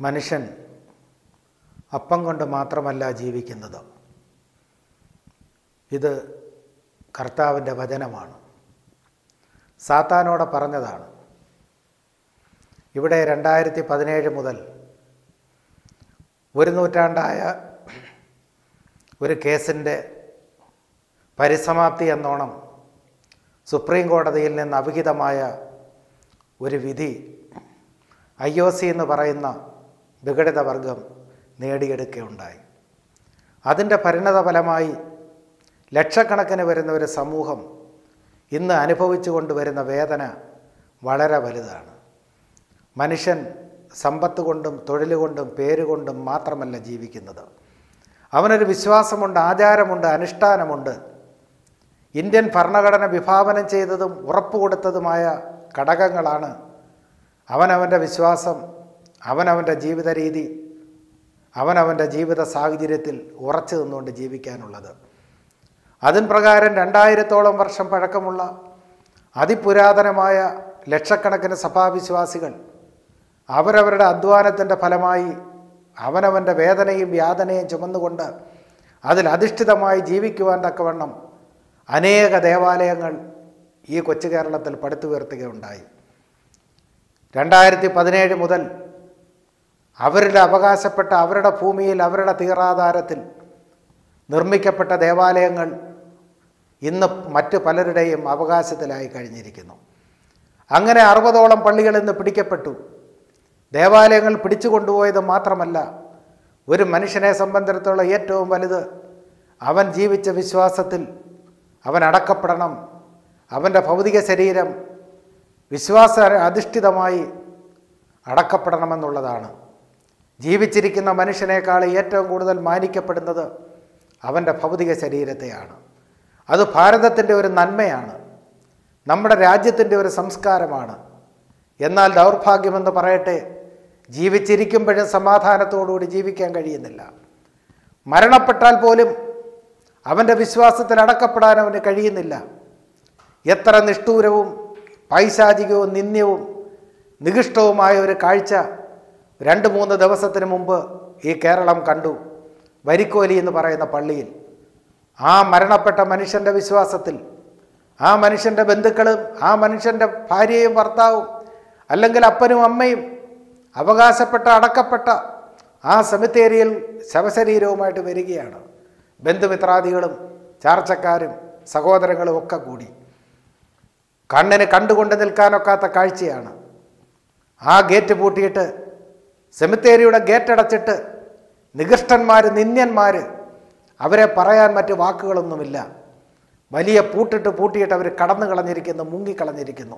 മനുഷ്യൻ അപ്പം കൊണ്ട് മാത്രമല്ല ജീവിക്കുന്നത് ഇത് കർത്താവിൻ്റെ വചനമാണ് സാത്താനോടെ പറഞ്ഞതാണ് ഇവിടെ രണ്ടായിരത്തി പതിനേഴ് മുതൽ ഒരു നൂറ്റാണ്ടായ ഒരു കേസിൻ്റെ പരിസമാപ്തി എന്നോണം സുപ്രീം കോടതിയിൽ നിന്ന് അവിഹിതമായ ഒരു വിധി ഐ ഒ സി എന്ന് പറയുന്ന വിഘടിത വർഗം നേടിയെടുക്കുകയുണ്ടായി അതിൻ്റെ പരിണത ഫലമായി ലക്ഷക്കണക്കിന് വരുന്ന ഒരു സമൂഹം ഇന്ന് അനുഭവിച്ചു കൊണ്ടുവരുന്ന വേദന വളരെ വലുതാണ് മനുഷ്യൻ സമ്പത്ത് കൊണ്ടും തൊഴിൽ കൊണ്ടും പേരുകൊണ്ടും മാത്രമല്ല ജീവിക്കുന്നത് അവനൊരു വിശ്വാസമുണ്ട് ആചാരമുണ്ട് അനുഷ്ഠാനമുണ്ട് ഇന്ത്യൻ ഭരണഘടന വിഭാവനം ചെയ്തതും ഉറപ്പ് കൊടുത്തതുമായ ഘടകങ്ങളാണ് അവനവൻ്റെ വിശ്വാസം അവനവൻ്റെ ജീവിത രീതി അവനവൻ്റെ ജീവിത സാഹചര്യത്തിൽ ഉറച്ചു നിന്നുകൊണ്ട് ജീവിക്കാനുള്ളത് അതിൻ പ്രകാരം രണ്ടായിരത്തോളം വർഷം പഴക്കമുള്ള അതിപുരാതനമായ ലക്ഷക്കണക്കിന് സഭാവിശ്വാസികൾ അവരവരുടെ അധ്വാനത്തിൻ്റെ ഫലമായി അവനവൻ്റെ വേദനയും യാതനയും ചുമന്നുകൊണ്ട് അതിലധിഷ്ഠിതമായി ജീവിക്കുവാൻ തക്കവണ്ണം അനേക ദേവാലയങ്ങൾ ഈ കൊച്ചു കേരളത്തിൽ പടുത്തുയർത്തുകയുണ്ടായി രണ്ടായിരത്തി പതിനേഴ് മുതൽ അവരുടെ അവകാശപ്പെട്ട അവരുടെ ഭൂമിയിൽ അവരുടെ തീറാധാരത്തിൽ നിർമ്മിക്കപ്പെട്ട ദേവാലയങ്ങൾ ഇന്ന് മറ്റ് പലരുടെയും അവകാശത്തിലായി കഴിഞ്ഞിരിക്കുന്നു അങ്ങനെ അറുപതോളം പള്ളികൾ ഇന്ന് പിടിക്കപ്പെട്ടു ദേവാലയങ്ങൾ പിടിച്ചു കൊണ്ടുപോയത് മാത്രമല്ല ഒരു മനുഷ്യനെ സംബന്ധിച്ചിടത്തോളം ഏറ്റവും വലുത് അവൻ ജീവിച്ച വിശ്വാസത്തിൽ അവൻ അടക്കപ്പെടണം അവൻ്റെ ഭൗതിക ശരീരം വിശ്വാസ അധിഷ്ഠിതമായി അടക്കപ്പെടണമെന്നുള്ളതാണ് ജീവിച്ചിരിക്കുന്ന മനുഷ്യനേക്കാൾ ഏറ്റവും കൂടുതൽ മാനിക്കപ്പെടുന്നത് അവൻ്റെ ഭൗതിക ശരീരത്തെയാണ് അത് ഭാരതത്തിൻ്റെ ഒരു നന്മയാണ് നമ്മുടെ രാജ്യത്തിൻ്റെ ഒരു സംസ്കാരമാണ് എന്നാൽ ദൗർഭാഗ്യമെന്ന് പറയട്ടെ ജീവിച്ചിരിക്കുമ്പോഴും സമാധാനത്തോടുകൂടി ജീവിക്കാൻ കഴിയുന്നില്ല മരണപ്പെട്ടാൽ പോലും അവൻ്റെ വിശ്വാസത്തിൽ അടക്കപ്പെടാൻ അവന് കഴിയുന്നില്ല എത്ര നിഷ്ഠൂരവും പൈശാചികവും നിന്ദ്യവും നികിഷ്ടവുമായ ഒരു കാഴ്ച രണ്ട് മൂന്ന് ദിവസത്തിന് മുമ്പ് ഈ കേരളം കണ്ടു വരിക്കോലി എന്ന് പറയുന്ന പള്ളിയിൽ ആ മരണപ്പെട്ട മനുഷ്യൻ്റെ വിശ്വാസത്തിൽ ആ മനുഷ്യൻ്റെ ബന്ധുക്കളും ആ മനുഷ്യൻ്റെ ഭാര്യയും ഭർത്താവും അല്ലെങ്കിൽ അപ്പനും അമ്മയും അവകാശപ്പെട്ട അടക്കപ്പെട്ട ആ സെമിത്തേരിയിൽ ശവശരീരവുമായിട്ട് വരികയാണ് ബന്ധുമിത്രാദികളും ചാർച്ചക്കാരും സഹോദരങ്ങളും ഒക്കെ കൂടി കണ്ണിന് കണ്ടുകൊണ്ട് നിൽക്കാനൊക്കാത്ത കാഴ്ചയാണ് ആ ഗേറ്റ് പൂട്ടിയിട്ട് സെമിത്തേരിയുടെ ഗേറ്റ് അടച്ചിട്ട് നികൃഷ്ടന്മാർ നിന്ദ്യന്മാർ അവരെ പറയാൻ മറ്റ് വാക്കുകളൊന്നുമില്ല വലിയ പൂട്ടിട്ട് പൂട്ടിയിട്ട് അവർ കടന്നു കളഞ്ഞിരിക്കുന്നു മുങ്ങിക്കളഞ്ഞിരിക്കുന്നു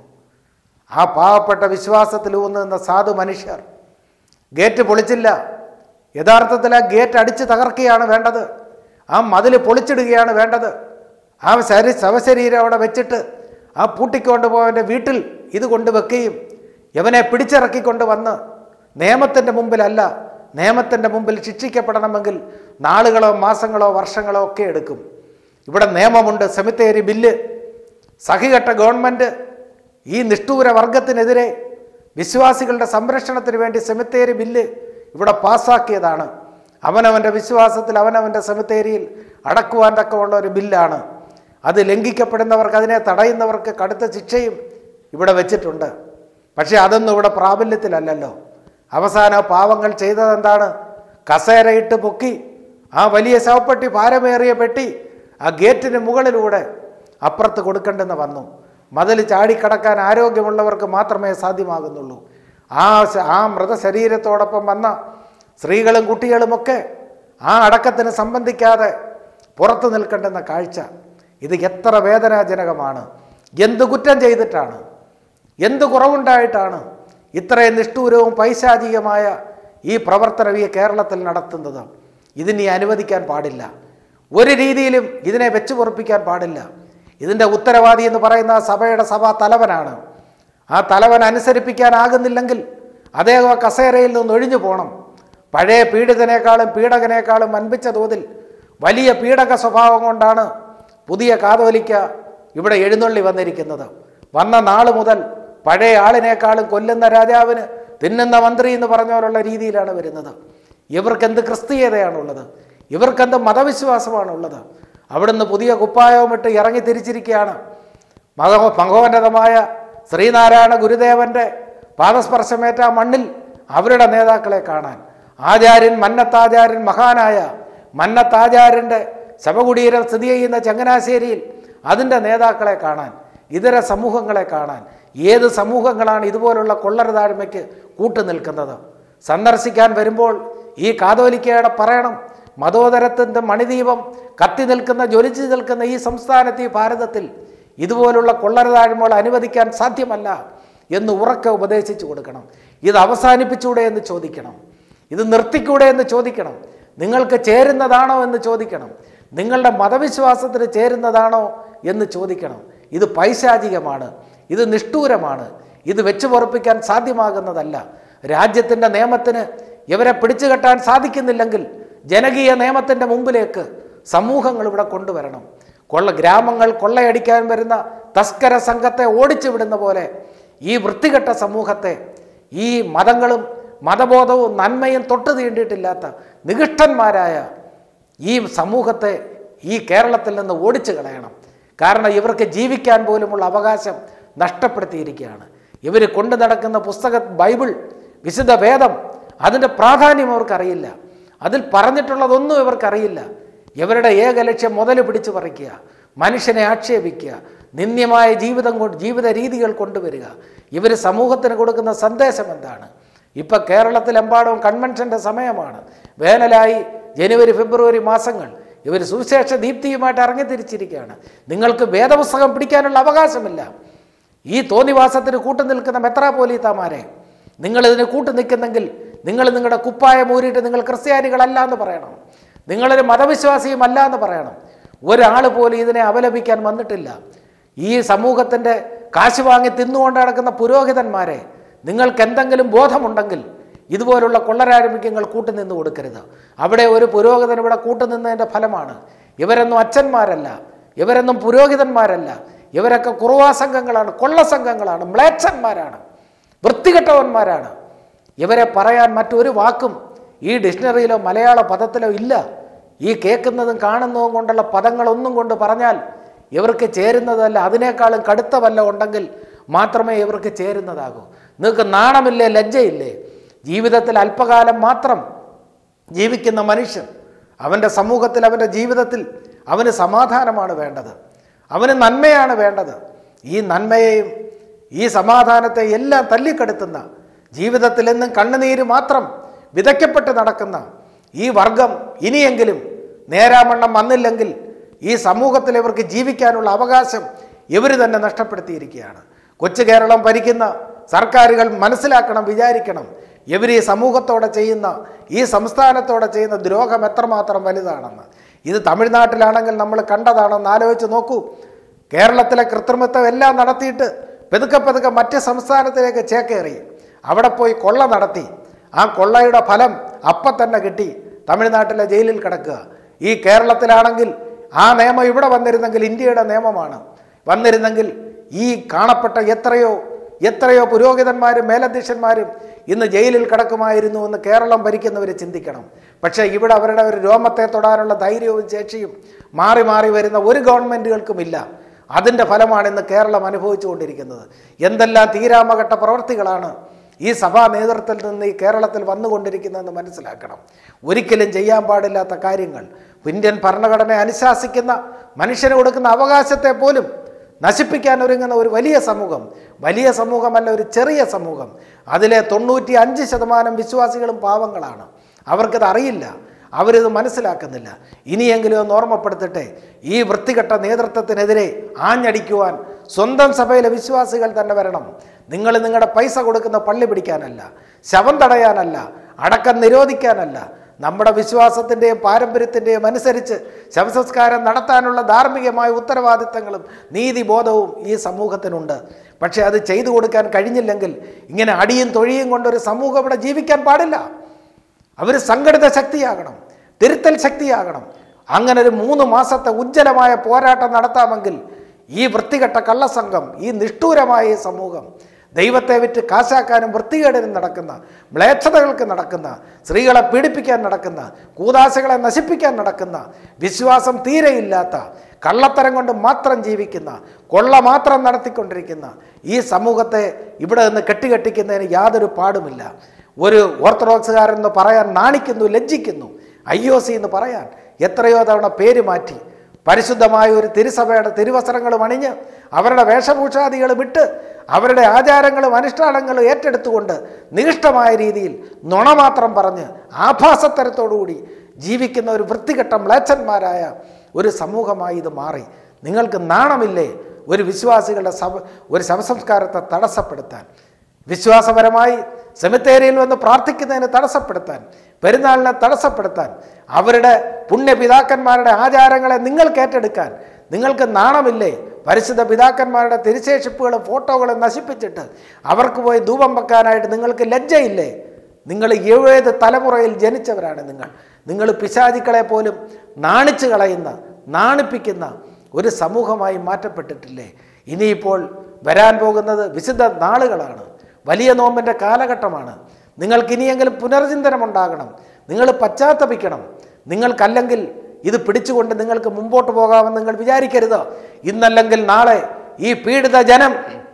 ആ പാവപ്പെട്ട വിശ്വാസത്തിൽ ഊന്നുന്ന സാധു മനുഷ്യർ ഗേറ്റ് പൊളിച്ചില്ല യഥാർത്ഥത്തിൽ ആ ഗേറ്റ് അടിച്ച് തകർക്കുകയാണ് വേണ്ടത് ആ മതിൽ പൊളിച്ചിടുകയാണ് വേണ്ടത് ആ ശരീ ശവശരീരം അവിടെ വെച്ചിട്ട് ആ പൂട്ടിക്കൊണ്ട് പോയവൻ്റെ വീട്ടിൽ ഇത് കൊണ്ടുവെക്കുകയും യവനെ പിടിച്ചിറക്കിക്കൊണ്ട് വന്ന് നിയമത്തിൻ്റെ മുമ്പിലല്ല നിയമത്തിൻ്റെ മുമ്പിൽ ശിക്ഷിക്കപ്പെടണമെങ്കിൽ നാളുകളോ മാസങ്ങളോ വർഷങ്ങളോ ഒക്കെ എടുക്കും ഇവിടെ നിയമമുണ്ട് സെമിത്തേരി ബില്ല് സഹികെട്ട ഗവൺമെൻറ് ഈ നിഷ്ഠൂര വർഗത്തിനെതിരെ വിശ്വാസികളുടെ സംരക്ഷണത്തിന് വേണ്ടി സെമിത്തേരി ബില്ല് ഇവിടെ പാസ്സാക്കിയതാണ് അവനവൻ്റെ വിശ്വാസത്തിൽ അവനവൻ്റെ സെമിത്തേരിയിൽ അടക്കുവാൻ തക്കമുള്ള ഒരു ബില്ലാണ് അത് ലംഘിക്കപ്പെടുന്നവർക്ക് അതിനെ തടയുന്നവർക്ക് കടുത്ത ശിക്ഷയും ഇവിടെ വെച്ചിട്ടുണ്ട് പക്ഷേ അതൊന്നും ഇവിടെ പ്രാബല്യത്തിലല്ലല്ലോ അവസാന പാവങ്ങൾ ചെയ്തതെന്താണ് കസേരയിട്ട് പൊക്കി ആ വലിയ ശവപ്പെട്ടി ഭാരമേറിയ പെട്ടി ആ ഗേറ്റിന് മുകളിലൂടെ അപ്പുറത്ത് കൊടുക്കേണ്ടെന്ന് വന്നു മതിൽ ചാടിക്കടക്കാൻ ആരോഗ്യമുള്ളവർക്ക് മാത്രമേ സാധ്യമാകുന്നുള്ളൂ ആ ശ- ആ മൃതശരീരത്തോടൊപ്പം വന്ന സ്ത്രീകളും കുട്ടികളുമൊക്കെ ആ അടക്കത്തിന് സംബന്ധിക്കാതെ പുറത്തു നിൽക്കേണ്ടുന്ന കാഴ്ച ഇത് എത്ര വേദനാജനകമാണ് എന്ത് കുറ്റം ചെയ്തിട്ടാണ് എന്ത് കുറവുണ്ടായിട്ടാണ് ഇത്രയും നിഷ്ഠൂരവും പൈശാചികമായ ഈ പ്രവർത്തനം ഈ കേരളത്തിൽ നടത്തുന്നത് ഇതിനി അനുവദിക്കാൻ പാടില്ല ഒരു രീതിയിലും ഇതിനെ വെച്ചു പൊറപ്പിക്കാൻ പാടില്ല ഇതിൻ്റെ ഉത്തരവാദി എന്ന് പറയുന്ന ആ സഭയുടെ സഭാ തലവനാണ് ആ തലവൻ അനുസരിപ്പിക്കാനാകുന്നില്ലെങ്കിൽ അദ്ദേഹം ആ കസേരയിൽ നിന്ന് ഒഴിഞ്ഞു പോകണം പഴയ പീഡിതനേക്കാളും പീഡകനേക്കാളും വൻപിച്ച തോതിൽ വലിയ പീഡക സ്വഭാവം കൊണ്ടാണ് പുതിയ കാതോലിക്ക ഇവിടെ എഴുന്നള്ളി വന്നിരിക്കുന്നത് വന്ന നാൾ മുതൽ പഴയ ആളിനേക്കാളും കൊല്ലുന്ന രാജാവിന് തിന്നുന്ന മന്ത്രി എന്ന് പറഞ്ഞ പോലുള്ള രീതിയിലാണ് വരുന്നത് ഇവർക്ക് എന്ത് ക്രിസ്തീയതയാണുള്ളത് ഇവർക്കെന്ത് മതവിശ്വാസമാണുള്ളത് അവിടുന്ന് പുതിയ കുപ്പായവും ഇട്ട് ഇറങ്ങി തിരിച്ചിരിക്കുകയാണ് മഹ മഹോന്നതമായ ശ്രീനാരായണ ഗുരുദേവന്റെ പാദസ്പർശമേറ്റ ആ മണ്ണിൽ അവരുടെ നേതാക്കളെ കാണാൻ ആചാര്യൻ മന്നത്താചാര്യൻ മഹാനായ മന്നത്താചാര്യൻ്റെ ശവകുടീരം സ്ഥിതി ചെയ്യുന്ന ചങ്ങനാശ്ശേരിയിൽ അതിൻ്റെ നേതാക്കളെ കാണാൻ ഇതര സമൂഹങ്ങളെ കാണാൻ ഏത് സമൂഹങ്ങളാണ് ഇതുപോലുള്ള കൊള്ളരുതാഴ്മയ്ക്ക് കൂട്ടുനിൽക്കുന്നത് സന്ദർശിക്കാൻ വരുമ്പോൾ ഈ കാതോലിക്കയുടെ പറയണം മതോദരത്തിൻ്റെ മണിദീപം കത്തി നിൽക്കുന്ന ജ്വലിച്ചു നിൽക്കുന്ന ഈ സംസ്ഥാനത്ത് ഈ ഭാരതത്തിൽ ഇതുപോലുള്ള കൊള്ളരുതാഴ്മകൾ അനുവദിക്കാൻ സാധ്യമല്ല എന്ന് ഉറക്കെ ഉപദേശിച്ചു കൊടുക്കണം ഇത് അവസാനിപ്പിച്ചൂടെ എന്ന് ചോദിക്കണം ഇത് നിർത്തിക്കൂടെ എന്ന് ചോദിക്കണം നിങ്ങൾക്ക് ചേരുന്നതാണോ എന്ന് ചോദിക്കണം നിങ്ങളുടെ മതവിശ്വാസത്തിന് ചേരുന്നതാണോ എന്ന് ചോദിക്കണം ഇത് പൈശാചികമാണ് ഇത് നിഷ്ഠൂരമാണ് ഇത് വെച്ചു പൊറപ്പിക്കാൻ സാധ്യമാകുന്നതല്ല രാജ്യത്തിൻ്റെ നിയമത്തിന് ഇവരെ പിടിച്ചു കെട്ടാൻ സാധിക്കുന്നില്ലെങ്കിൽ ജനകീയ നിയമത്തിൻ്റെ മുമ്പിലേക്ക് സമൂഹങ്ങൾ ഇവിടെ കൊണ്ടുവരണം കൊള്ള ഗ്രാമങ്ങൾ കൊള്ളയടിക്കാൻ വരുന്ന തസ്കര സംഘത്തെ ഓടിച്ചു വിടുന്ന പോലെ ഈ വൃത്തികെട്ട സമൂഹത്തെ ഈ മതങ്ങളും മതബോധവും നന്മയും തൊട്ട് തീണ്ടിയിട്ടില്ലാത്ത നികിഷ്ടന്മാരായ ഈ സമൂഹത്തെ ഈ കേരളത്തിൽ നിന്ന് ഓടിച്ചു കളയണം കാരണം ഇവർക്ക് ജീവിക്കാൻ പോലുമുള്ള അവകാശം നഷ്ടപ്പെടുത്തിയിരിക്കുകയാണ് ഇവർ കൊണ്ടു നടക്കുന്ന പുസ്തക ബൈബിൾ വിശുദ്ധ വേദം അതിൻ്റെ പ്രാധാന്യം അവർക്കറിയില്ല അതിൽ പറഞ്ഞിട്ടുള്ളതൊന്നും ഇവർക്കറിയില്ല ഇവരുടെ ഏക ലക്ഷ്യം മുതൽ പിടിച്ചു പറിക്കുക മനുഷ്യനെ ആക്ഷേപിക്കുക നിന്ദ്യമായ ജീവിതം കൊണ്ട് ജീവിത രീതികൾ കൊണ്ടുവരിക ഇവർ സമൂഹത്തിന് കൊടുക്കുന്ന സന്ദേശം എന്താണ് ഇപ്പം കേരളത്തിലെമ്പാടും കൺവെൻഷൻ്റെ സമയമാണ് വേനലായി ജനുവരി ഫെബ്രുവരി മാസങ്ങൾ ഇവർ സുവിശേഷ ദീപ്തിയുമായിട്ട് ഇറങ്ങിത്തിരിച്ചിരിക്കുകയാണ് നിങ്ങൾക്ക് വേദപുസ്തകം പിടിക്കാനുള്ള അവകാശമില്ല ഈ തോന്നിവാസത്തിന് കൂട്ടു നിൽക്കുന്ന മെത്രാപോലീത്താമാരെ നിങ്ങൾ ഇതിന് കൂട്ടു നിൽക്കുന്നെങ്കിൽ നിങ്ങൾ നിങ്ങളുടെ കുപ്പായം ഊരിയിട്ട് നിങ്ങൾ ക്രിസ്ത്യാനികളല്ല എന്ന് പറയണം നിങ്ങളൊരു മതവിശ്വാസിയും അല്ല എന്ന് പറയണം ഒരാൾ പോലും ഇതിനെ അപലപിക്കാൻ വന്നിട്ടില്ല ഈ സമൂഹത്തിൻ്റെ കാശ് വാങ്ങി തിന്നുകൊണ്ട് നടക്കുന്ന പുരോഹിതന്മാരെ നിങ്ങൾക്ക് എന്തെങ്കിലും ബോധമുണ്ടെങ്കിൽ ഇതുപോലുള്ള കൊള്ളരാരംഭിക്ക് നിങ്ങൾ കൂട്ടുനിന്ന് കൊടുക്കരുത് അവിടെ ഒരു പുരോഹിതൻ ഇവിടെ കൂട്ടുനിന്നതിൻ്റെ ഫലമാണ് ഇവരൊന്നും അച്ഛന്മാരല്ല ഇവരൊന്നും പുരോഹിതന്മാരല്ല ഇവരൊക്കെ കുറുവാ സംഘങ്ങളാണ് കൊള്ള സംഘങ്ങളാണ് മ്ലേച്ഛന്മാരാണ് വൃത്തികെട്ടവന്മാരാണ് ഇവരെ പറയാൻ മറ്റൊരു വാക്കും ഈ ഡിക്ഷണറിയിലോ മലയാള പദത്തിലോ ഇല്ല ഈ കേൾക്കുന്നതും കാണുന്നതും കൊണ്ടുള്ള പദങ്ങളൊന്നും കൊണ്ട് പറഞ്ഞാൽ ഇവർക്ക് ചേരുന്നതല്ല അതിനേക്കാളും കടുത്ത വല്ല ഉണ്ടെങ്കിൽ മാത്രമേ ഇവർക്ക് ചേരുന്നതാകൂ നിങ്ങൾക്ക് നാണമില്ലേ ലജ്ജയില്ലേ ജീവിതത്തിൽ അല്പകാലം മാത്രം ജീവിക്കുന്ന മനുഷ്യൻ അവൻ്റെ സമൂഹത്തിൽ അവൻ്റെ ജീവിതത്തിൽ അവന് സമാധാനമാണ് വേണ്ടത് അവന് നന്മയാണ് വേണ്ടത് ഈ നന്മയെയും ഈ സമാധാനത്തെ എല്ലാം തല്ലിക്കെടുത്തുന്ന ജീവിതത്തിൽ എന്നും കണ്ണുനീര് മാത്രം വിതയ്ക്കപ്പെട്ട് നടക്കുന്ന ഈ വർഗം ഇനിയെങ്കിലും നേരാമണ്ണം വന്നില്ലെങ്കിൽ ഈ സമൂഹത്തിൽ ഇവർക്ക് ജീവിക്കാനുള്ള അവകാശം ഇവർ തന്നെ നഷ്ടപ്പെടുത്തിയിരിക്കുകയാണ് കൊച്ചു കേരളം ഭരിക്കുന്ന സർക്കാരുകൾ മനസ്സിലാക്കണം വിചാരിക്കണം ഇവർ ഈ സമൂഹത്തോടെ ചെയ്യുന്ന ഈ സംസ്ഥാനത്തോടെ ചെയ്യുന്ന ദ്രോഹം എത്രമാത്രം വലുതാണെന്ന് ഇത് തമിഴ്നാട്ടിലാണെങ്കിൽ നമ്മൾ കണ്ടതാണെന്ന് ആലോചിച്ച് നോക്കൂ കേരളത്തിലെ കൃത്രിമത്വം എല്ലാം നടത്തിയിട്ട് പെതുക്കെ പെതുക്കെ മറ്റ് സംസ്ഥാനത്തിലേക്ക് ചേക്കേറി അവിടെ പോയി കൊള്ള നടത്തി ആ കൊള്ളയുടെ ഫലം അപ്പം തന്നെ കിട്ടി തമിഴ്നാട്ടിലെ ജയിലിൽ കിടക്കുക ഈ കേരളത്തിലാണെങ്കിൽ ആ നിയമം ഇവിടെ വന്നിരുന്നെങ്കിൽ ഇന്ത്യയുടെ നിയമമാണ് വന്നിരുന്നെങ്കിൽ ഈ കാണപ്പെട്ട എത്രയോ എത്രയോ പുരോഹിതന്മാരും മേലധ്യക്ഷന്മാരും ഇന്ന് ജയിലിൽ കിടക്കുമായിരുന്നു എന്ന് കേരളം ഭരിക്കുന്നവർ ചിന്തിക്കണം പക്ഷേ ഇവിടെ അവരുടെ ഒരു രോമത്തെ തൊടാനുള്ള ധൈര്യവും ശേഷിയും മാറി മാറി വരുന്ന ഒരു ഗവൺമെൻറ്റുകൾക്കുമില്ല അതിൻ്റെ ഫലമാണ് ഇന്ന് കേരളം അനുഭവിച്ചുകൊണ്ടിരിക്കുന്നത് എന്തെല്ലാം തീരാമഘട്ട പ്രവൃത്തികളാണ് ഈ സഭാ നേതൃത്വത്തിൽ നിന്ന് ഈ കേരളത്തിൽ വന്നുകൊണ്ടിരിക്കുന്നതെന്ന് മനസ്സിലാക്കണം ഒരിക്കലും ചെയ്യാൻ പാടില്ലാത്ത കാര്യങ്ങൾ ഇന്ത്യൻ ഭരണഘടനയെ അനുശാസിക്കുന്ന മനുഷ്യന് കൊടുക്കുന്ന അവകാശത്തെ പോലും നശിപ്പിക്കാൻ ഒരുങ്ങുന്ന ഒരു വലിയ സമൂഹം വലിയ സമൂഹമല്ല ഒരു ചെറിയ സമൂഹം അതിലെ തൊണ്ണൂറ്റി അഞ്ച് ശതമാനം വിശ്വാസികളും പാവങ്ങളാണ് അവർക്കത് അറിയില്ല അവരിത് മനസ്സിലാക്കുന്നില്ല ഇനിയെങ്കിലും ഒന്ന് ഓർമ്മപ്പെടുത്തട്ടെ ഈ വൃത്തികെട്ട നേതൃത്വത്തിനെതിരെ ആഞ്ഞടിക്കുവാൻ സ്വന്തം സഭയിലെ വിശ്വാസികൾ തന്നെ വരണം നിങ്ങൾ നിങ്ങളുടെ പൈസ കൊടുക്കുന്ന പള്ളി പിടിക്കാനല്ല ശവം തടയാനല്ല അടക്കം നിരോധിക്കാനല്ല നമ്മുടെ വിശ്വാസത്തിൻ്റെയും പാരമ്പര്യത്തിൻ്റെയും അനുസരിച്ച് ശവസംസ്കാരം നടത്താനുള്ള ധാർമ്മികമായ ഉത്തരവാദിത്തങ്ങളും നീതിബോധവും ഈ സമൂഹത്തിനുണ്ട് പക്ഷേ അത് ചെയ്തു കൊടുക്കാൻ കഴിഞ്ഞില്ലെങ്കിൽ ഇങ്ങനെ അടിയും തൊഴിയും കൊണ്ടൊരു സമൂഹം ഇവിടെ ജീവിക്കാൻ പാടില്ല അവർ സംഘടിത ശക്തിയാകണം തിരുത്തൽ ശക്തിയാകണം അങ്ങനെ ഒരു മൂന്ന് മാസത്തെ ഉജ്ജ്വലമായ പോരാട്ടം നടത്താമെങ്കിൽ ഈ വൃത്തികെട്ട കള്ളസംഘം ഈ നിഷ്ഠൂരമായ ഈ സമൂഹം ദൈവത്തെ വിറ്റ് കാശാക്കാനും വൃത്തികേടിനും നടക്കുന്ന മ്ലേച്ഛതകൾക്ക് നടക്കുന്ന സ്ത്രീകളെ പീഡിപ്പിക്കാൻ നടക്കുന്ന കൂതാശകളെ നശിപ്പിക്കാൻ നടക്കുന്ന വിശ്വാസം തീരെയില്ലാത്ത കള്ളത്തരം കൊണ്ട് മാത്രം ജീവിക്കുന്ന കൊള്ള മാത്രം നടത്തിക്കൊണ്ടിരിക്കുന്ന ഈ സമൂഹത്തെ ഇവിടെ നിന്ന് കെട്ടിക്കെട്ടിക്കുന്നതിന് യാതൊരു പാടുമില്ല ഒരു ഓർത്തഡോക്സുകാരെന്ന് പറയാൻ നാണിക്കുന്നു ലജ്ജിക്കുന്നു ഐ ഒ സി എന്ന് പറയാൻ എത്രയോ തവണ പേര് മാറ്റി പരിശുദ്ധമായ ഒരു തിരുസഭയുടെ തിരുവസ്ത്രങ്ങളും അണിഞ്ഞ് അവരുടെ വേഷഭൂഷാദികൾ വിട്ട് അവരുടെ ആചാരങ്ങളും അനുഷ്ഠാനങ്ങളും ഏറ്റെടുത്തുകൊണ്ട് നികിഷ്ടമായ രീതിയിൽ നുണ മാത്രം പറഞ്ഞ് ആഭാസത്തരത്തോടുകൂടി ജീവിക്കുന്ന ഒരു വൃത്തികെട്ട മ്ലേച്ഛന്മാരായ ഒരു സമൂഹമായി ഇത് മാറി നിങ്ങൾക്ക് നാണമില്ലേ ഒരു വിശ്വാസികളുടെ സഭ ഒരു ശവസംസ്കാരത്തെ തടസ്സപ്പെടുത്താൻ വിശ്വാസപരമായി സെമിത്തേരിയിൽ വന്ന് പ്രാർത്ഥിക്കുന്നതിന് തടസ്സപ്പെടുത്താൻ പെരുന്നാളിനെ തടസ്സപ്പെടുത്താൻ അവരുടെ പുണ്യപിതാക്കന്മാരുടെ ആചാരങ്ങളെ നിങ്ങൾക്ക് ഏറ്റെടുക്കാൻ നിങ്ങൾക്ക് നാണമില്ലേ പരിശുദ്ധ പിതാക്കന്മാരുടെ തിരുശേഷിപ്പുകളും ഫോട്ടോകളും നശിപ്പിച്ചിട്ട് അവർക്ക് പോയി ധൂപം വെക്കാനായിട്ട് നിങ്ങൾക്ക് ലജ്ജയില്ലേ നിങ്ങൾ ഏഴേത് തലമുറയിൽ ജനിച്ചവരാണ് നിങ്ങൾ നിങ്ങൾ പിശാചിക്കളെ പോലും നാണിച്ചു കളയുന്ന നാണിപ്പിക്കുന്ന ഒരു സമൂഹമായി മാറ്റപ്പെട്ടിട്ടില്ലേ ഇനിയിപ്പോൾ വരാൻ പോകുന്നത് വിശുദ്ധ നാളുകളാണ് വലിയ നോമ്പിൻ്റെ കാലഘട്ടമാണ് നിങ്ങൾക്ക് ഇനിയെങ്കിലും പുനർചിന്തനം ഉണ്ടാകണം നിങ്ങൾ പശ്ചാത്തപിക്കണം നിങ്ങൾക്കല്ലെങ്കിൽ ഇത് പിടിച്ചുകൊണ്ട് നിങ്ങൾക്ക് മുമ്പോട്ട് പോകാമെന്ന് നിങ്ങൾ വിചാരിക്കരുത് ഇന്നല്ലെങ്കിൽ നാളെ ഈ പീഡിത ജനം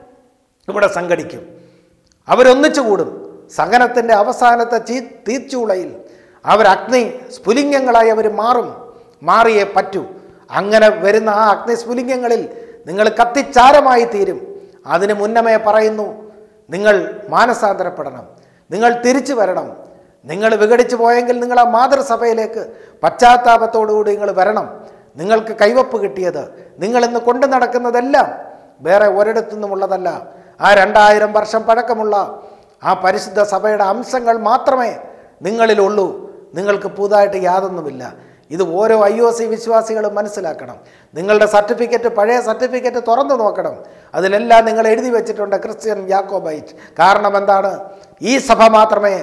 ഇവിടെ സംഘടിക്കും അവരൊന്നിച്ചു കൂടും സഹനത്തിൻ്റെ അവസാനത്തെ ചീ തീച്ചൂളയിൽ അവർ അഗ്നി സ്ഫുലിംഗങ്ങളായി അവർ മാറും മാറിയേ പറ്റൂ അങ്ങനെ വരുന്ന ആ അഗ്നി സ്ഫുലിംഗങ്ങളിൽ നിങ്ങൾ കത്തിച്ചാരമായി തീരും അതിന് മുന്നമേ പറയുന്നു നിങ്ങൾ മാനസാന്തരപ്പെടണം നിങ്ങൾ തിരിച്ചു വരണം നിങ്ങൾ വിഘടിച്ചു പോയെങ്കിൽ നിങ്ങൾ ആ മാതൃസഭയിലേക്ക് പശ്ചാത്താപത്തോടുകൂടി നിങ്ങൾ വരണം നിങ്ങൾക്ക് കൈവപ്പ് കിട്ടിയത് നിങ്ങൾ ഇന്ന് കൊണ്ടു നടക്കുന്നതെല്ലാം വേറെ ഒരിടത്തു നിന്നുമുള്ളതല്ല ആ രണ്ടായിരം വർഷം പഴക്കമുള്ള ആ പരിശുദ്ധ സഭയുടെ അംശങ്ങൾ മാത്രമേ നിങ്ങളിലുള്ളൂ നിങ്ങൾക്ക് പുതുതായിട്ട് യാതൊന്നുമില്ല ഇത് ഓരോ ഐ ഒ സി വിശ്വാസികളും മനസ്സിലാക്കണം നിങ്ങളുടെ സർട്ടിഫിക്കറ്റ് പഴയ സർട്ടിഫിക്കറ്റ് തുറന്നു നോക്കണം അതിലെല്ലാം നിങ്ങൾ എഴുതി വെച്ചിട്ടുണ്ട് ക്രിസ്ത്യൻ യാക്കോബൈറ്റ് കാരണം എന്താണ് ഈ സഭ മാത്രമേ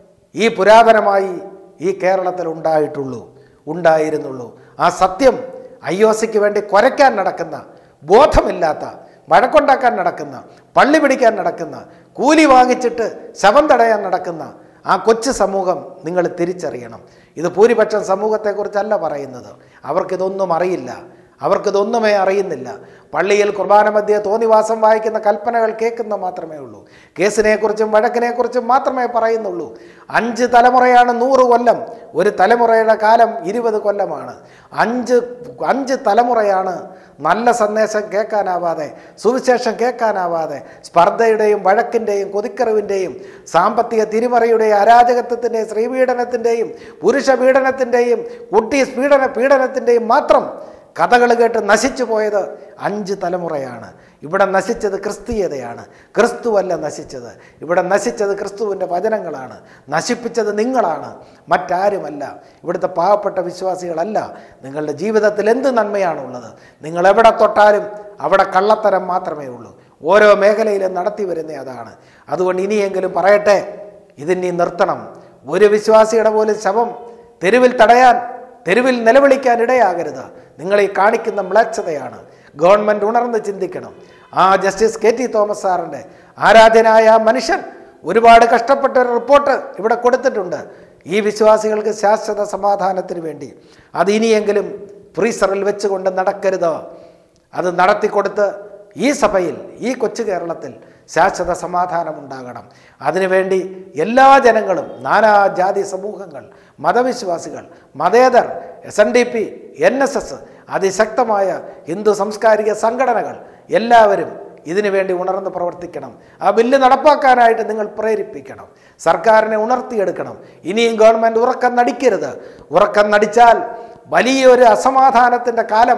ഈ പുരാതനമായി ഈ കേരളത്തിൽ ഉണ്ടായിട്ടുള്ളൂ ഉണ്ടായിരുന്നുള്ളൂ ആ സത്യം ഐ ഒ സിക്ക് വേണ്ടി കുരയ്ക്കാൻ നടക്കുന്ന ബോധമില്ലാത്ത വഴക്കുണ്ടാക്കാൻ നടക്കുന്ന പള്ളി പിടിക്കാൻ നടക്കുന്ന കൂലി വാങ്ങിച്ചിട്ട് ശവം തടയാൻ നടക്കുന്ന ആ കൊച്ചു സമൂഹം നിങ്ങൾ തിരിച്ചറിയണം ഇത് ഭൂരിപക്ഷം സമൂഹത്തെക്കുറിച്ചല്ല പറയുന്നത് അവർക്കിതൊന്നും അറിയില്ല അവർക്കിതൊന്നുമേ അറിയുന്നില്ല പള്ളിയിൽ കുർബാന മധ്യേ തോന്നിവാസം വായിക്കുന്ന കൽപ്പനകൾ കേൾക്കുന്ന മാത്രമേ ഉള്ളൂ കേസിനെക്കുറിച്ചും വഴക്കിനെക്കുറിച്ചും മാത്രമേ പറയുന്നുള്ളൂ അഞ്ച് തലമുറയാണ് നൂറ് കൊല്ലം ഒരു തലമുറയുടെ കാലം ഇരുപത് കൊല്ലമാണ് അഞ്ച് അഞ്ച് തലമുറയാണ് നല്ല സന്ദേശം കേൾക്കാനാവാതെ സുവിശേഷം കേൾക്കാനാവാതെ സ്പർദ്ധയുടെയും വഴക്കിൻ്റെയും കൊതിക്കറിവിൻ്റെയും സാമ്പത്തിക തിരിമറിയുടെയും അരാജകത്വത്തിൻ്റെയും സ്ത്രീപീഡനത്തിൻ്റെയും പുരുഷ പീഡനത്തിൻ്റെയും കുട്ടി പീഡന പീഡനത്തിൻ്റെയും മാത്രം കഥകൾ കേട്ട് നശിച്ചു പോയത് അഞ്ച് തലമുറയാണ് ഇവിടെ നശിച്ചത് ക്രിസ്തീയതയാണ് ക്രിസ്തുവല്ല നശിച്ചത് ഇവിടെ നശിച്ചത് ക്രിസ്തുവിൻ്റെ വചനങ്ങളാണ് നശിപ്പിച്ചത് നിങ്ങളാണ് മറ്റാരുമല്ല ഇവിടുത്തെ പാവപ്പെട്ട വിശ്വാസികളല്ല നിങ്ങളുടെ ജീവിതത്തിൽ എന്ത് നന്മയാണുള്ളത് നിങ്ങൾ എവിടെ തൊട്ടാലും അവിടെ കള്ളത്തരം മാത്രമേ ഉള്ളൂ ഓരോ മേഖലയിലും നടത്തി വരുന്ന അതാണ് അതുകൊണ്ട് ഇനിയെങ്കിലും പറയട്ടെ ഇതിനി നിർത്തണം ഒരു വിശ്വാസിയുടെ പോലും ശവം തെരുവിൽ തടയാൻ തെരുവിൽ നിലവിളിക്കാൻ ഇടയാകരുത് നിങ്ങൾ ഈ കാണിക്കുന്ന മ്ലേച്ഛതയാണ് ഗവൺമെൻറ് ഉണർന്ന് ചിന്തിക്കണം ആ ജസ്റ്റിസ് കെ ടി തോമസ് സാറിൻ്റെ ആരാധ്യനായ ആ മനുഷ്യൻ ഒരുപാട് കഷ്ടപ്പെട്ട ഒരു റിപ്പോർട്ട് ഇവിടെ കൊടുത്തിട്ടുണ്ട് ഈ വിശ്വാസികൾക്ക് ശാശ്വത സമാധാനത്തിന് വേണ്ടി അത് ഇനിയെങ്കിലും ഫ്രീസറിൽ വെച്ചുകൊണ്ട് നടക്കരുത് അത് നടത്തിക്കൊടുത്ത് ഈ സഭയിൽ ഈ കൊച്ചു കേരളത്തിൽ ശാശ്വത സമാധാനം ഉണ്ടാകണം അതിനുവേണ്ടി എല്ലാ ജനങ്ങളും നാനാ ജാതി സമൂഹങ്ങൾ മതവിശ്വാസികൾ മതേതർ S N D P N S S അതിശക്തമായ ഹിന്ദു സാംസ്കാരിക സംഘടനകൾ എല്ലാവരും ഇതിനു വേണ്ടി ഉണർന്ന് പ്രവർത്തിക്കണം ആ ബില്ല് നടപ്പാക്കാനായിട്ട് നിങ്ങൾ പ്രേരിപ്പിക്കണം സർക്കാരിനെ ഉണർത്തിയെടുക്കണം ഇനിയും ഗവൺമെൻറ് ഉറക്കം നടിക്കരുത് ഉറക്കം നടിച്ചാൽ വലിയൊരു അസമാധാനത്തിൻ്റെ കാലം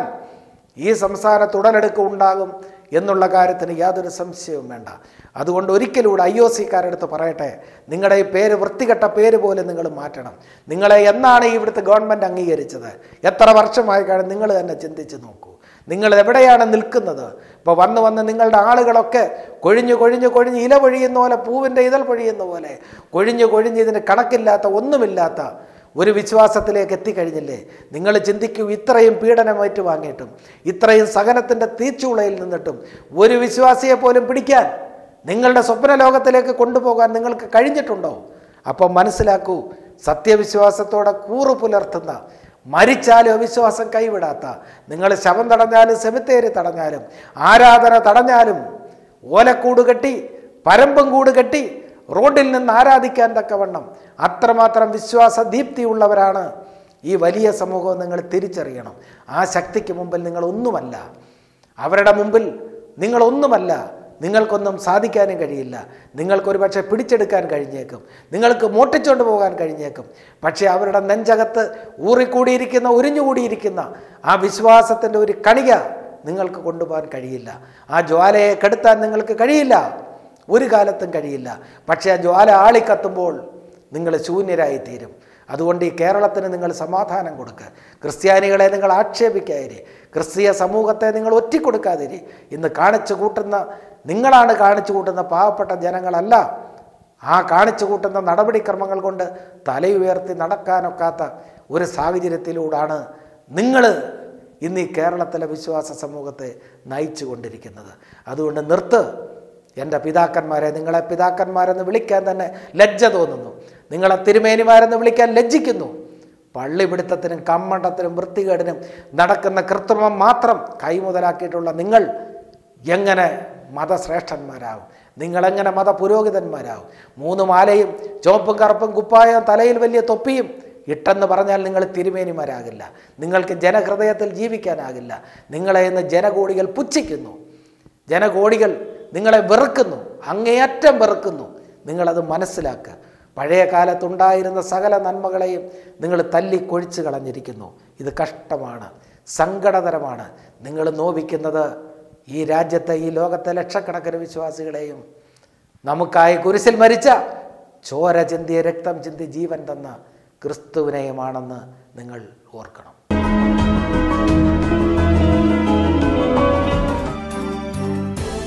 ഈ സംസ്ഥാനത്ത് ഉടലെടുക്ക് ഉണ്ടാകും എന്നുള്ള കാര്യത്തിന് യാതൊരു സംശയവും വേണ്ട അതുകൊണ്ട് ഒരിക്കലൂടെ ഐ ഒ സിക്കാരടുത്ത് പറയട്ടെ നിങ്ങളുടെ ഈ പേര് വൃത്തികെട്ട പേര് പോലും നിങ്ങൾ മാറ്റണം നിങ്ങളെ എന്നാണ് ഈ ഇവിടുത്തെ ഗവൺമെൻറ് അംഗീകരിച്ചത് എത്ര വർഷമായി കാണും നിങ്ങൾ തന്നെ ചിന്തിച്ച് നോക്കൂ നിങ്ങൾ എവിടെയാണ് നിൽക്കുന്നത് ഇപ്പോൾ വന്ന് വന്ന് നിങ്ങളുടെ ആളുകളൊക്കെ കൊഴിഞ്ഞു കൊഴിഞ്ഞു കൊഴിഞ്ഞ് ഇല പൊഴിയുന്ന പോലെ പൂവിൻ്റെ ഇതൾ പൊഴിയുന്ന പോലെ കൊഴിഞ്ഞു കൊഴിഞ്ഞ് ഇതിന് കണക്കില്ലാത്ത ഒന്നുമില്ലാത്ത ഒരു വിശ്വാസത്തിലേക്ക് എത്തിക്കഴിഞ്ഞില്ലേ നിങ്ങൾ ചിന്തിക്കൂ ഇത്രയും പീഡനം ഏറ്റുവാങ്ങിയിട്ടും ഇത്രയും സഹനത്തിൻ്റെ തീച്ചൂളയിൽ നിന്നിട്ടും ഒരു വിശ്വാസിയെ പോലും പിടിക്കാൻ നിങ്ങളുടെ സ്വപ്ന ലോകത്തിലേക്ക് കൊണ്ടുപോകാൻ നിങ്ങൾക്ക് കഴിഞ്ഞിട്ടുണ്ടോ അപ്പോൾ മനസ്സിലാക്കൂ സത്യവിശ്വാസത്തോടെ കൂറു പുലർത്തുന്ന മരിച്ചാലും അവിശ്വാസം കൈവിടാത്ത നിങ്ങൾ ശവം തടഞ്ഞാലും സെമിത്തേരി തടഞ്ഞാലും ആരാധന തടഞ്ഞാലും ഓലക്കൂട് കെട്ടി പരമ്പും കൂട് കെട്ടി റോഡിൽ നിന്ന് ആരാധിക്കാൻ തക്കവണ്ണം അത്രമാത്രം വിശ്വാസ ദീപ്തിയുള്ളവരാണ് ഈ വലിയ സമൂഹം നിങ്ങൾ തിരിച്ചറിയണം ആ ശക്തിക്ക് മുമ്പിൽ നിങ്ങൾ ഒന്നുമല്ല അവരുടെ മുമ്പിൽ നിങ്ങളൊന്നുമല്ല നിങ്ങൾക്കൊന്നും സാധിക്കാനും കഴിയില്ല നിങ്ങൾക്കൊരു പക്ഷേ പിടിച്ചെടുക്കാൻ കഴിഞ്ഞേക്കും നിങ്ങൾക്ക് മോട്ടിച്ചുകൊണ്ട് പോകാൻ കഴിഞ്ഞേക്കും പക്ഷേ അവരുടെ നെഞ്ചകത്ത് ഊറിക്കൂടിയിരിക്കുന്ന ഉരിഞ്ഞുകൂടിയിരിക്കുന്ന ആ വിശ്വാസത്തിൻ്റെ ഒരു കണിക നിങ്ങൾക്ക് കൊണ്ടുപോകാൻ കഴിയില്ല ആ ജ്വാലയെ കെടുത്താൻ നിങ്ങൾക്ക് കഴിയില്ല ഒരു കാലത്തും കഴിയില്ല പക്ഷേ ആ ജ്വാല ആളിക്കത്തുമ്പോൾ നിങ്ങൾ ശൂന്യരായി തീരും അതുകൊണ്ട് ഈ കേരളത്തിന് നിങ്ങൾ സമാധാനം കൊടുക്കുക ക്രിസ്ത്യാനികളെ നിങ്ങൾ ആക്ഷേപിക്കാതിരി ക്രിസ്തീയ സമൂഹത്തെ നിങ്ങൾ ഒറ്റിക്കൊടുക്കാതിരി ഇന്ന് കാണിച്ചു കൂട്ടുന്ന നിങ്ങളാണ് കാണിച്ചു കൂട്ടുന്ന പാവപ്പെട്ട ജനങ്ങളല്ല ആ കാണിച്ചു കൂട്ടുന്ന നടപടിക്രമങ്ങൾ കൊണ്ട് തലയുയർത്തി നടക്കാനൊക്കാത്ത ഒരു സാഹചര്യത്തിലൂടാണ് നിങ്ങൾ ഇന്ന് ഈ കേരളത്തിലെ വിശ്വാസ സമൂഹത്തെ നയിച്ചു കൊണ്ടിരിക്കുന്നത് അതുകൊണ്ട് നിർത്ത് എൻ്റെ പിതാക്കന്മാരെ നിങ്ങളെ പിതാക്കന്മാരെന്ന് വിളിക്കാൻ തന്നെ ലജ്ജ തോന്നുന്നു നിങ്ങളെ തിരുമേനിമാരെന്ന് വിളിക്കാൻ ലജ്ജിക്കുന്നു പള്ളിപിടുത്തത്തിനും കമ്മണ്ടത്തിനും വൃത്തികേടിനും നടക്കുന്ന കൃത്രിമം മാത്രം കൈമുതലാക്കിയിട്ടുള്ള നിങ്ങൾ എങ്ങനെ മതശ്രേഷ്ഠന്മാരാകും നിങ്ങളെങ്ങനെ മത പുരോഹിതന്മാരാകും മൂന്ന് മാലയും ചുവപ്പും കറുപ്പും കുപ്പായം തലയിൽ വലിയ തൊപ്പിയും ഇട്ടെന്ന് പറഞ്ഞാൽ നിങ്ങൾ തിരുമേനിമാരാകില്ല നിങ്ങൾക്ക് ജനഹൃദയത്തിൽ ജീവിക്കാനാകില്ല നിങ്ങളെ ഇന്ന് ജനകോടികൾ പുച്ഛിക്കുന്നു ജനകോടികൾ നിങ്ങളെ വെറുക്കുന്നു അങ്ങേയറ്റം വെറുക്കുന്നു നിങ്ങളത് മനസ്സിലാക്കുക പഴയ കാലത്തുണ്ടായിരുന്ന സകല നന്മകളെയും നിങ്ങൾ തല്ലിക്കൊഴിച്ച് കളഞ്ഞിരിക്കുന്നു ഇത് കഷ്ടമാണ് സങ്കടതരമാണ് നിങ്ങൾ നോവിക്കുന്നത് ഈ രാജ്യത്തെ ഈ ലോകത്തെ ലക്ഷക്കണക്കിന് വിശ്വാസികളെയും നമുക്കായി കുരിശിൽ മരിച്ച ചോര ചിന്തിയ രക്തം ചിന്തി ജീവൻ തന്ന ക്രിസ്തുവിനെയുമാണെന്ന് നിങ്ങൾ ഓർക്കണം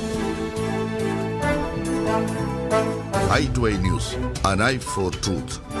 i2i News, an eye for truth.